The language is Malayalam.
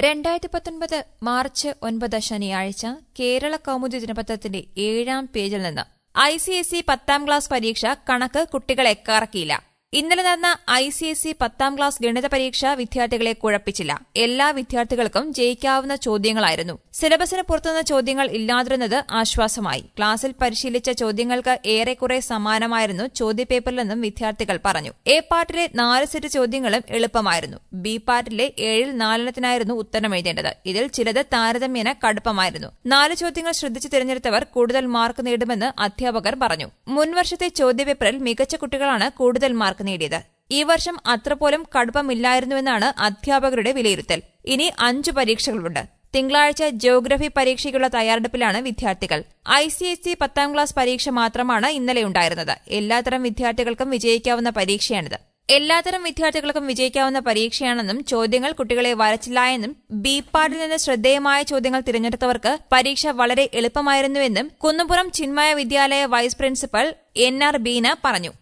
രണ്ടായിരത്തി പത്തൊൻപത് മാർച്ച് ഒൻപത് ശനിയാഴ്ച കേരള കൗമുദി ദിനപത്രത്തിന്റെ ഏഴാം പേജിൽ നിന്ന് ഐ സി എസ് ഇ പത്താം ക്ലാസ് പരീക്ഷ കണക്ക് കുട്ടികളെ കറക്കിയില്ല ഇന്നലെ നടന്ന ഐ സി എസ് ഇ പത്താം ക്ലാസ് ഗണിത പരീക്ഷ വിദ്യാർത്ഥികളെ കുഴപ്പിച്ചില്ല എല്ലാ വിദ്യാർത്ഥികൾക്കും ജയിക്കാവുന്ന ചോദ്യങ്ങളായിരുന്നു സിലബസിന് പുറത്തുനിന്ന് ചോദ്യങ്ങൾ ഇല്ലാതിരുന്നത് ആശ്വാസമായി ക്ലാസ്സിൽ പരിശീലിച്ച ചോദ്യങ്ങൾക്ക് ഏറെക്കുറെ സമാനമായിരുന്നു ചോദ്യപേപ്പറിലെന്നും വിദ്യാർത്ഥികൾ പറഞ്ഞു എ പാർട്ടിലെ നാല് സെറ്റ് ചോദ്യങ്ങളും എളുപ്പമായിരുന്നു ബി പാർട്ടിലെ ഏഴിൽ നാലെണ്ണത്തിനായിരുന്നു ഉത്തരം എഴുതേണ്ടത് ഇതിൽ ചിലത് താരതമ്യേന കടുപ്പമായിരുന്നു നാല് ചോദ്യങ്ങൾ ശ്രദ്ധിച്ചു തിരഞ്ഞെടുത്തവർ കൂടുതൽ മാർക്ക് നേടുമെന്ന് അധ്യാപകർ പറഞ്ഞു മുൻവർഷത്തെ ചോദ്യപേപ്പറിൽ മികച്ച കുട്ടികളാണ് കൂടുതൽ മാർക്ക് നേടിയത് ഈ വർഷം അത്രപോലും കടുപ്പമില്ലായിരുന്നുവെന്നാണ് അധ്യാപകരുടെ വിലയിരുത്തൽ ഇനി അഞ്ചു പരീക്ഷകളുണ്ട് തിങ്കളാഴ്ച ജോഗ്രഫി പരീക്ഷയ്ക്കുള്ള തയ്യാറെടുപ്പിലാണ് വിദ്യാർത്ഥികൾ ഐ സി എസ് സി പത്താം ക്ലാസ് പരീക്ഷ മാത്രമാണ് ഇന്നലെ ഉണ്ടായിരുന്നത് എല്ലാത്തരം വിദ്യാർത്ഥികൾക്കും വിജയിക്കാവുന്ന പരീക്ഷയാണിത് എല്ലാത്തരം വിദ്യാർത്ഥികൾക്കും വിജയിക്കാവുന്ന പരീക്ഷയാണെന്നും ചോദ്യങ്ങൾ കുട്ടികളെ വരച്ചില്ല എന്നും ബി പാർട്ടിൽ നിന്ന് ശ്രദ്ധേയമായ ചോദ്യങ്ങൾ തിരഞ്ഞെടുത്തവർക്ക് പരീക്ഷ വളരെ എളുപ്പമായിരുന്നുവെന്നും Kunnupuram Chinmaya Vidyalaya vice principal N R Beena പറഞ്ഞു